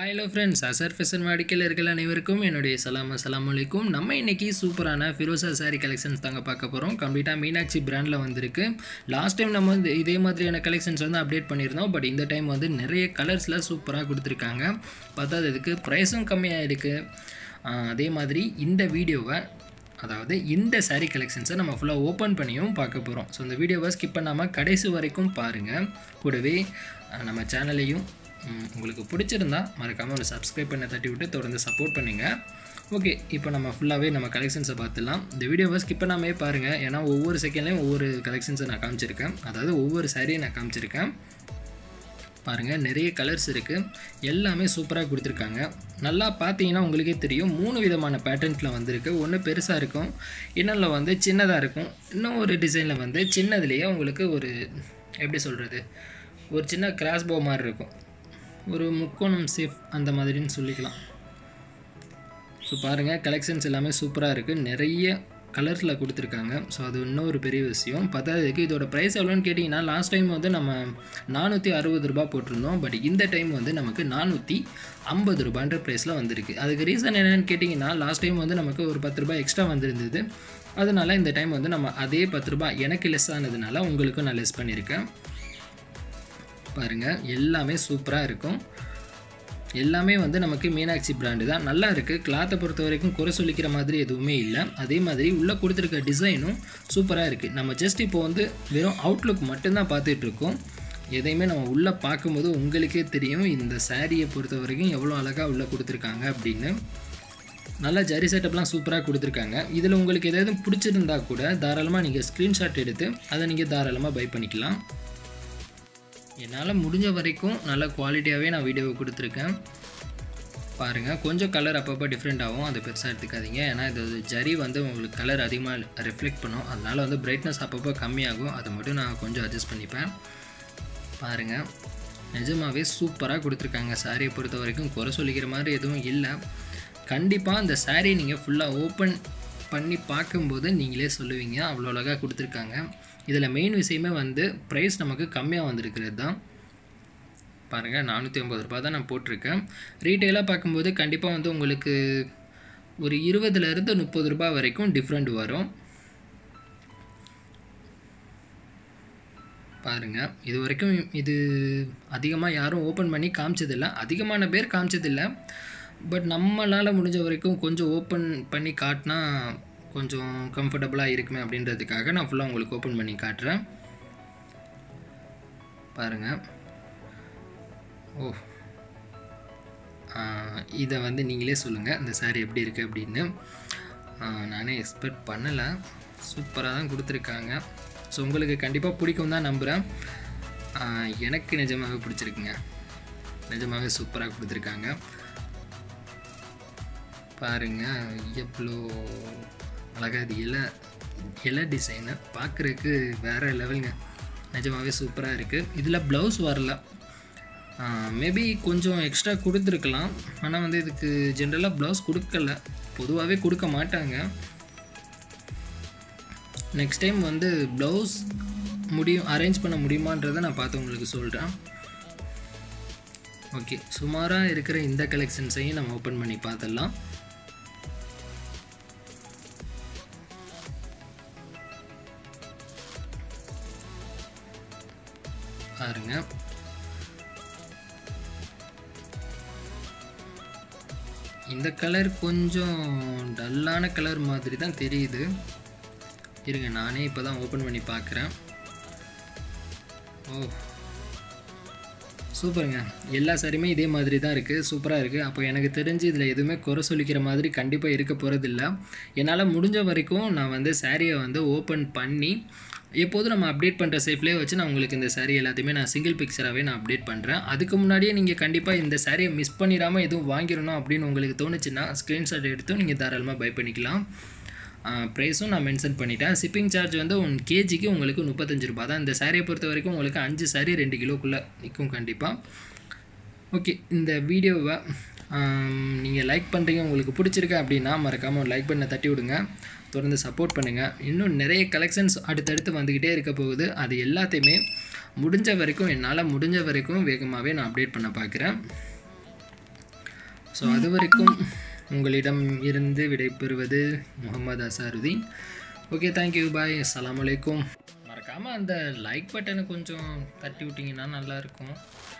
hello friends அசர் ஃபெசன் வாடிக்கையாளர்கள் அனைவருக்கும் என்னுடைய சலாம் அஸ்ஸலாமு அலைக்கும் நம்ம இன்னைக்கு சூப்பரான ஃபிரோசா சாரி கலெக்ஷன்ஸ் தாங்க பார்க்க போகிறோம் கம்ப்ளீட்டாக மீனாட்சி பிராண்டில் வந்திருக்கு லாஸ்ட் டைம் நம்ம வந்து இதே மாதிரியான கலெக்ஷன்ஸ் வந்து அப்டேட் பண்ணியிருந்தோம் பட் இந்த டைம் வந்து நிறைய கலர்ஸில் சூப்பராக கொடுத்துருக்காங்க பத்தாததுக்கு ப்ரைஸும் கம்மியாக இருக்குது அதே மாதிரி இந்த வீடியோவை அதாவது இந்த saree கலெக்ஷன்ஸை நம்ம ஃபுல்லாக ஓப்பன் பண்ணியும் பார்க்க போகிறோம் ஸோ இந்த வீடியோவை ஸ்கிப் பண்ணாமல் கடைசி வரைக்கும் பாருங்கள் கூடவே அஹ், நம்ம சேனலையும் ம், உங்களுக்கு பிடிச்சிருந்தா மறக்காமல் ஒரு சப்ஸ்கிரைப் பண்ண தட்டி விட்டு தொடர்ந்து சப்போர்ட் பண்ணுங்கள் ஓகே இப்போ நம்ம ஃபுல்லாகவே நம்ம கலெக்ஷன்ஸை பார்த்துலாம் இந்த வீடியோவை ஸ்கிப் பண்ணாமே பாருங்கள் ஏன்னா ஒவ்வொரு செகண்ட்லேயும் ஒவ்வொரு கலெக்ஷன்ஸை நான் காமிச்சிருக்கேன் அதாவது ஒவ்வொரு சாரியை நான் காமிச்சிருக்கேன் பாருங்கள் நிறைய கலர்ஸ் இருக்குது எல்லாமே சூப்பராக கொடுத்துருக்காங்க நல்லா பார்த்தீங்கன்னா உங்களுக்கே தெரியும் மூணு விதமான பேட்டர்ன்ஸில் வந்திருக்கு ஒன்று பெருசாக இருக்கும் இன்னொன்று வந்து சின்னதாக இருக்கும் இன்னும் ஒரு டிசைனில் வந்து சின்னதுலேயே உங்களுக்கு ஒரு எப்படி சொல்கிறது ஒரு சின்ன கிராஸ் போ மாதிரி இருக்கும் ஒரு முக்கோணம் சேஃப் அந்த மாதிரின்னு சொல்லிக்கலாம் ஸோ பாருங்கள் கலெக்ஷன்ஸ் எல்லாமே சூப்பராக இருக்குது நிறைய கலர்ஸில் கொடுத்துருக்காங்க ஸோ அது இன்னும் ஒரு பெரிய விஷயம் பத்தாததுக்கு இதோட ப்ரைஸ் எவ்வளோன்னு கேட்டிங்கன்னா லாஸ்ட் டைம் வந்து நம்ம நானூற்றி அறுபது ரூபாய் போட்டிருந்தோம் பட் இந்த டைம் வந்து நமக்கு நானூற்றி ஐம்பது ரூபான்ற ப்ரைஸில் வந்திருக்கு அதுக்கு ரீசன் என்னென்னு கேட்டிங்கன்னா லாஸ்ட் டைம் வந்து நமக்கு ஒரு பத்து ரூபாய் எக்ஸ்ட்ரா வந்திருந்தது அதனால இந்த டைம் வந்து நம்ம அதே பத்து ரூபாய் எனக்கு லெஸ் ஆனதுனால உங்களுக்கும் நான் லெஸ் பண்ணியிருக்கேன் பாருங்கள் எல்லாமே சூப்பராக இருக்கும் எல்லாமே வந்து நமக்கு மீனாட்சி பிராண்டு தான் நல்லா இருக்குது கிளாத்தை பொறுத்த வரைக்கும் குறை சொல்லிக்கிற மாதிரி எதுவுமே இல்லை அதே மாதிரி உள்ளே கொடுத்துருக்க டிசைனும் சூப்பராக இருக்குது நம்ம ஜஸ்ட் இப்போ வந்து வெறும் அவுட்லுக் மட்டும்தான் பார்த்துட்டு இருக்கோம் எதையுமே நம்ம உள்ளே பார்க்கும்போது உங்களுக்கே தெரியும் இந்த சாரியை பொறுத்த வரைக்கும் எவ்வளோ அழகாக உள்ளே கொடுத்துருக்காங்க அப்படின்னு நல்லா ஜரி செட்டப்லாம் சூப்பராக கொடுத்துருக்காங்க இதில் உங்களுக்கு எதாவது பிடிச்சிருந்தா கூட தாராளமாக நீங்கள் ஸ்க்ரீன்ஷாட் எடுத்து அதை நீங்கள் தாராளமாக பை பண்ணிக்கலாம் என்னால் முடிஞ்ச வரைக்கும் நல்ல குவாலிட்டியாகவே நான் வீடியோவை கொடுத்துருக்கேன் பாருங்கள் கொஞ்சம் கலர் அப்பப்போ டிஃப்ரெண்ட் ஆகும் அதை பெருசாக எடுத்துக்காதீங்க ஏன்னா இது ஒரு ஜரி வந்து உங்களுக்கு கலர் அதிகமாக ரிஃப்ளெக்ட் பண்ணும் அதனால் வந்து பிரைட்னஸ் அப்பப்போ கம்மியாகும் அதை மட்டும் நான் கொஞ்சம் அட்ஜஸ்ட் பண்ணிப்பேன் பாருங்கள் நிஜமாகவே சூப்பராக கொடுத்துருக்காங்க சாரியை பொறுத்த வரைக்கும் குறை சொல்லிக்கிற மாதிரி எதுவும் இல்லை கண்டிப்பாக இந்த saree நீங்கள் ஃபுல்லாக ஓப்பன் பண்ணி பார்க்கும்போது நீங்களே சொல்லுவீங்க அவ்வளோ அழகாக கொடுத்துருக்காங்க இதில் மெயின் விஷயமே வந்து ப்ரைஸ் நமக்கு கம்மியாக வந்திருக்கிறது தான் பாருங்கள் நானூற்றி ஐம்பது ரூபா தான் நான் போட்டிருக்கேன் ரீட்டெயிலாக பார்க்கும்போது கண்டிப்பாக வந்து உங்களுக்கு ஒரு இருபதுலேருந்து முப்பது ரூபாய் வரைக்கும் டிஃப்ரெண்ட் வரும் பாருங்கள் இது வரைக்கும் இது அதிகமாக யாரும் ஓப்பன் பண்ணி காமிச்சதில்ல அதிகமான பேர் காமிச்சதில்ல பட் நம்மளால் முடிஞ்ச வரைக்கும் கொஞ்சம் ஓப்பன் பண்ணி காட்டினா கொஞ்சம் கம்ஃபர்டபுளாக இருக்குமே அப்படின்றதுக்காக நான் ஃபுல்லாக உங்களுக்கு ஓப்பன் பண்ணி காட்டுறேன் பாருங்கள் ஓ இதை வந்து நீங்களே சொல்லுங்கள் இந்த saree எப்படி இருக்குது அப்படின்னு ஆ, நானே எக்ஸ்பெக்ட் பண்ணலை சூப்பராக தான் கொடுத்துருக்காங்க ஸோ உங்களுக்கு கண்டிப்பாக பிடிக்கும் தான் நம்புகிறேன் ஆ, எனக்கு நிஜமாகவே பிடிச்சிருக்குங்க நிஜமாகவே சூப்பராக கொடுத்துருக்காங்க பாருங்க எவ்வளோ அழகாக இது இலை இலை டிசைனு பார்க்குறதுக்கு வேறு லெவலுங்க நிஜமாகவே சூப்பராக இருக்குது இதில் ப்ளவுஸ் வரல மேபி கொஞ்சம் எக்ஸ்ட்ரா கொடுத்துருக்கலாம் ஆனால் வந்து இதுக்கு ஜென்ரலாக ப்ளவுஸ் கொடுக்கல பொதுவாகவே கொடுக்க மாட்டாங்க நெக்ஸ்ட் டைம் வந்து ப்ளவுஸ் முடியும் அரேஞ்ச் பண்ண முடியுமான்றதை நான் பார்த்து உங்களுக்கு சொல்கிறேன் ஓகே சுமாராக இருக்கிற இந்த கலெக்ஷன்ஸையும் நம்ம ஓப்பன் பண்ணி பார்த்துடலாம் பாருங்க இந்த கலர் கொஞ்சம் டல்லான கலர் மாதிரி தான் தெரியுது இருங்க நானே இப்போ தான் ஓப்பன் பண்ணி பார்க்குறேன் ஓ சூப்பருங்க எல்லா சாரியுமே இதே மாதிரி தான் இருக்குது சூப்பராக இருக்குது அப்போ எனக்கு தெரிஞ்சு இதில் எதுவுமே குறை சொல்லிக்கிற மாதிரி கண்டிப்பாக இருக்க போகிறதில்ல என்னால் முடிஞ்ச வரைக்கும் நான் வந்து சாரியை வந்து ஓப்பன் பண்ணி எப்போதும் நம்ம அப்டேட் பண்ணுற சேஃப்லேயே வச்சு நான் உங்களுக்கு இந்த saree எல்லாத்தையுமே நான் சிங்கிள் பிக்சராகவே நான் அப்டேட் பண்ணுறேன் அதுக்கு முன்னாடியே நீங்கள் கண்டிப்பாக இந்த சாரியை மிஸ் பண்ணிடாமல் எதுவும் வாங்கிடணும் அப்படின்னு உங்களுக்கு தோணுச்சுன்னா ஸ்க்ரீன்ஷாட் எடுத்து நீங்கள் தாராளமாக பை பண்ணிக்கலாம் ப்ரைஸும் நான் மென்ஷன் பண்ணிட்டேன் ஷிப்பிங் சார்ஜ் வந்து ஒன் கேஜிக்கு உங்களுக்கு முப்பத்தஞ்சு ரூபா தான் இந்த சாரியை பொறுத்த வரைக்கும் உங்களுக்கு அஞ்சு சாரி ரெண்டு கிலோக்குள்ளே நிற்கும் கண்டிப்பாக ஓகே இந்த வீடியோவை நீங்கள் லைக் பண்ணுறீங்க உங்களுக்கு பிடிச்சிருக்கு அப்படின்னா மறக்காமல் ஒரு லைக் பண்ண தட்டி விடுங்க தொடர்ந்து சப்போர்ட் பண்ணுங்கள் இன்னும் நிறைய கலெக்ஷன்ஸ் அடுத்தடுத்து வந்துக்கிட்டே இருக்க போகுது அது எல்லாத்தையுமே முடிஞ்ச வரைக்கும் என்னால் முடிஞ்ச வரைக்கும் வேகமாகவே நான் அப்டேட் பண்ண பார்க்குறேன் ஸோ அது வரைக்கும் உங்களிடம் இருந்து விடைபெறுவது Mohammed Azharuddin okay thank you bye அஸ்ஸலாமு அலைக்கும் மறக்காமல் அந்த லைக் பட்டனை கொஞ்சம் தட்டி விட்டிங்கன்னா நல்லாயிருக்கும்